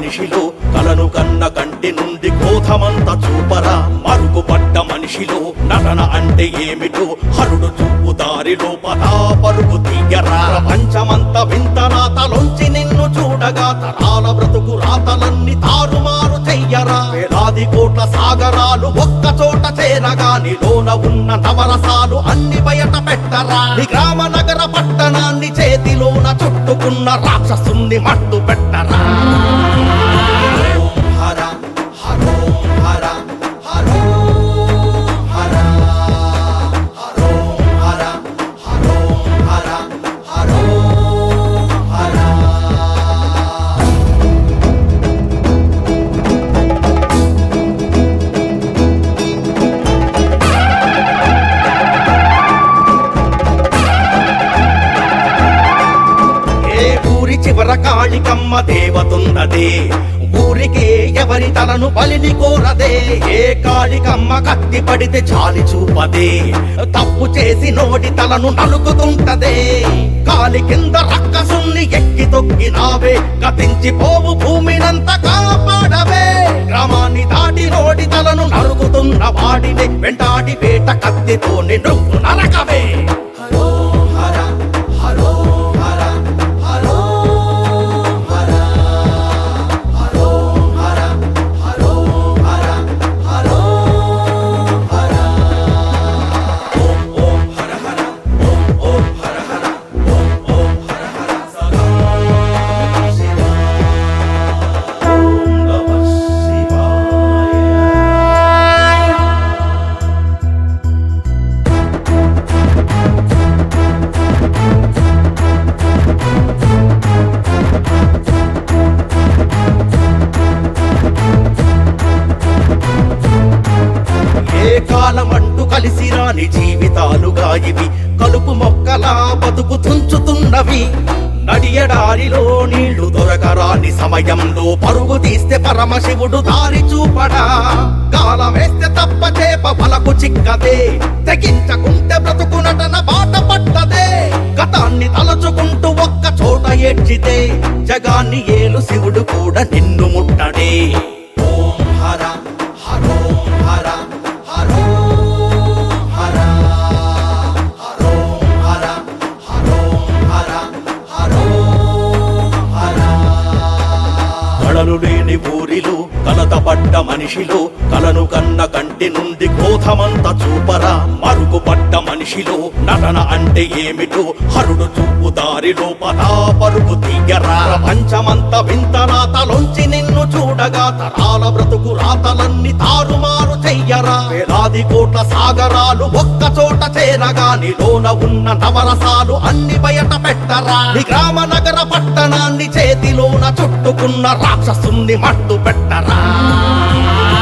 మనిషిలో కలను కన్న కంటి నుండి క్రోధమంత చూపరా మరుగుపడ్డ మనిషిలో నటన అంటే ఏమిటో హరుడు చూపు దారిలో పదా పరుగు తీయరా ప్రపంచమంత వింత రాతలొంచి నిన్ను చూడగా తరాల బ్రతుకు రాతలన్నీ తారుమారు చెయ్యరా వేలాది కోట్ల సాగరాలు ఒక్క చోట చేరగా నీలోన ఉన్న నవరసాలు అన్ని బయట పెట్టరా నీ గ్రామ నగర పట్టణాన్ని చేతిలోన చుట్టుకున్న రాక్షసుని మట్టు పెట్టరా హర హరో హర హరో హర హరో హర హరో హర హరో హర ఏ ఊరి చివర కాళికమ్మ దేవతున్నదే ఊరికే ఎవరి తలను బలిని కోరదే ఏ కాళికమ్మ కత్తి పడితే చాలి చూపదే తప్పు చేసి నోటి తలను నలుకుతుంటదే కాలి కింద రక్కసుల్ని ఎక్కి తొక్కినావే గతించి పోవు భూమినంత కాపాడవే గ్రామాన్ని దాటి నోటి తలను నరుకుతున్న వాడిని వెంటాడి వేట కత్తితో నువ్వు నరకవే హరో హర హరో హర హరో హర హరో హర హరో హర హరో హర ఓం ఓం హర హర ఓం ఓం హర హర ఓం ఓం హర హర సదా శివ ఓం నమః శివాయ ఏ కాలమంటూ కలిసి రాని జీవితాలుగా ఇవి కలుపు మొక్కలా బతుకు తుంచుతున్నవి నడియడారిలో నీళ్లు దొరకరాని సమయంలో పరుగు తీస్తే పరమశివుడు దారి చూపడా కాలం వేస్తే తప్ప చేప పలకు చిక్కదే తెగించకుంటే బ్రతుకు నటన బాట పట్టదే గతాన్ని తలచుకుంటూ ఒక్క చోట ఏడ్చితే జగాన్ని ఏలు శివుడు కూడా నిన్ను ముట్టడే ఓం హర హరో హర హరో హర హరో హర హరో హర హరో హర కళలు లేని ఊరిలో కలతపడ్డ మనిషిలో కలను కన్న కంటి నుండి క్రోధమంత చూపరా మరుగుపడ్డ మనిషిలో నటన అంటే ఏమిటో హరుడు చూపు దారిలో పదా పరుగు తీయరా ప్రపంచమంత వింత రాతలొంచి నిన్ను చూడగా తరాల బ్రతుకు రాతలన్నీ తారుమారు చెయ్యరా వేలాది కోట్ల సాగరాలు ఒక్క చోట చేరగా నీలోన ఉన్న నవరసాలు అన్ని బయట పెట్టరా నీ గ్రామ నగర పట్టణాన్ని చేతిలోన చుట్టుకున్న రాక్షసుని మట్టు పెట్టరా